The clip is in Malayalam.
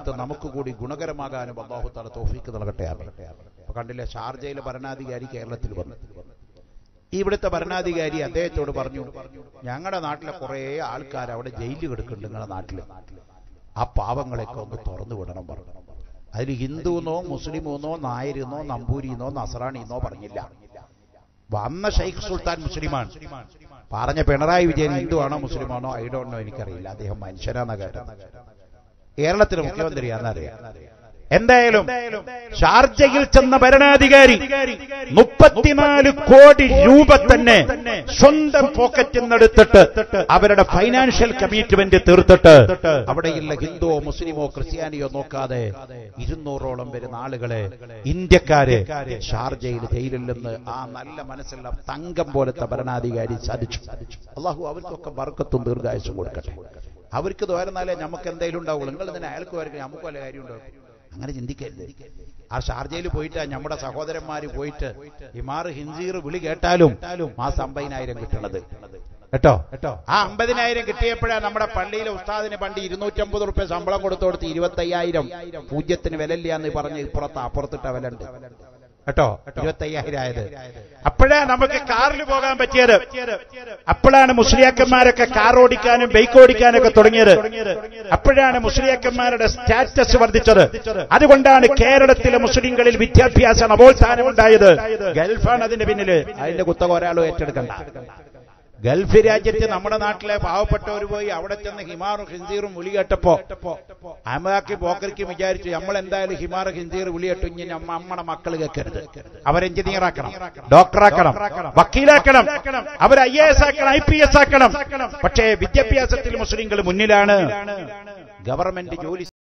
ബറക്കത്ത് നമുക്ക് കൂടി ഗുണകരമാകാനും അള്ളാഹു താല തോഫിക്ക് നൽകട്ടെ ആമീൻ. അപ്പൊ കണ്ടില്ലേ ഷാർജയിലെ ഭരണാധികാരി കേരളത്തിൽ വന്നു ഇവിടുത്തെ ഭരണാധികാരി അദ്ദേഹത്തോട് പറഞ്ഞു ഞങ്ങളുടെ നാട്ടിലെ കുറെ ആൾക്കാർ അവിടെ ജയിലിൽ കിടക്കുന്നുണ്ട് നിങ്ങളുടെ നാട്ടിൽ ആ പാവങ്ങളെയൊക്കെ ഒന്ന് തുറന്നു വിടണം പറഞ്ഞു അതിൽ ഹിന്ദുവെന്നോ മുസ്ലിമെന്നോ നായരെന്നോ നമ്പൂരിന്നോ നസറാണിന്നോ പറഞ്ഞില്ല വന്ന ഷെയ്ഖ് സുൽത്താൻ മുസ്ലിമാണ് പറഞ്ഞ പിണറായി വിജയൻ ഹിന്ദുവാണോ മുസ്ലിമാണോ ഐ ഡോണ്ട് നോ എനിക്കറിയില്ല അദ്ദേഹം മനുഷ്യനാന്ന കേട്ടത് കേരളത്തിലെ മുഖ്യമന്ത്രിയാണെന്നറിയാം എന്തായാലും ഷാർജയിൽ ചെന്ന ഭരണാധികാരി മുപ്പത്തിനാല് കോടി രൂപ തന്നെ സ്വന്തം പോക്കറ്റിൽ നിന്നെടുത്തിട്ട് അവരുടെ ഫൈനാൻഷ്യൽ കമ്മിറ്റ്മെന്റ് തീർത്തിട്ട് അവിടെയുള്ള ഹിന്ദുവോ മുസ്ലിമോ ക്രിസ്ത്യാനിയോ നോക്കാതെ ഇരുന്നൂറോളം വരുന്ന ആളുകളെ ഇന്ത്യക്കാരെ ഷാർജയിൽ ജയിലിൽ നിന്ന് ആ നല്ല മനസ്സുള്ള തങ്കം പോലത്തെ ഭരണാധികാരി സാധിച്ചു അള്ളാഹു അവർക്കൊക്കെ ബർക്കത്തും ദീർഘായുസും കൊടുക്കട്ടെ അവർക്ക് തോരുന്നാലേ നമുക്ക് എന്തെങ്കിലും ഉണ്ടാവുള്ളൂ നിങ്ങൾ ഇതിന് അയാൾക്ക് വരയ്ക്കും നമുക്ക് വല്ല കാര്യം ഉണ്ടാവും അങ്ങനെ ചിന്തിക്കരുത് ആ ഷാർജയിൽ പോയിട്ട് നമ്മുടെ സഹോദരന്മാര് പോയിട്ട് ഇമാർ ഹിന്ദീർ വിളി കേട്ടാലും മാസം അമ്പതിനായിരം കിട്ടണത് കേട്ടോ ആ അമ്പതിനായിരം കിട്ടിയപ്പോഴാ നമ്മുടെ പള്ളിയിലെ ഉസ്താദിന് പണ്ട് ഇരുന്നൂറ്റമ്പത് റുപ്യ ശമ്പളം കൊടുത്തു കൊടുത്ത് ഇരുപത്തയ്യായിരം പൂജ്യത്തിന് വിലയില്ല എന്ന് പറഞ്ഞ് ഇപ്പുറത്ത് അപ്പുറത്തിട്ട വില ഉണ്ട് കേട്ടോ ഇരുപത്തയ്യായിരം ആയത് അപ്പോഴാ നമുക്ക് കാറിൽ പോകാൻ പറ്റിയത് അപ്പോഴാണ് മുസ്ലിയാക്കന്മാരൊക്കെ കാർ ഓടിക്കാനും ബൈക്ക് ഓടിക്കാനും ഒക്കെ തുടങ്ങിയത് അപ്പോഴാണ് മുസ്ലിയാക്കന്മാരുടെ സ്റ്റാറ്റസ് വർദ്ധിച്ചത് അതുകൊണ്ടാണ് കേരളത്തിലെ മുസ്ലിങ്ങളിൽ വിദ്യാഭ്യാസ നവോത്ഥാനം ഉണ്ടായത് ഗൾഫാണ് അതിന്റെ പിന്നില് അതിന്റെ കുത്തക ഒരാളും ഏറ്റെടുക്കണ്ട ഗൾഫ് രാജ്യത്ത് നമ്മുടെ നാട്ടിലെ പാവപ്പെട്ടവർ പോയി അവിടെ ചെന്ന് ഹിമാറും ഹിന്ദീറും വിളി കേട്ടപ്പോ അമതാക്കി പോക്കരിക്കും വിചാരിച്ചു നമ്മൾ എന്തായാലും ഹിമാർ ഹിന്ദീർ വിളി കേട്ടു ഇനി നമ്മ അമ്മയുടെ മക്കൾ കേൾക്കരുത് അവർ എഞ്ചിനീയർ ആക്കണം ഡോക്ടറാക്കണം വക്കീലാക്കണം അവർ ഐ എ എസ് ആക്കണം ഐ പി എസ് ആക്കണം പക്ഷേ വിദ്യാഭ്യാസത്തിൽ മുസ്ലിങ്ങൾ മുന്നിലാണ് ഗവൺമെന്റ് ജോലി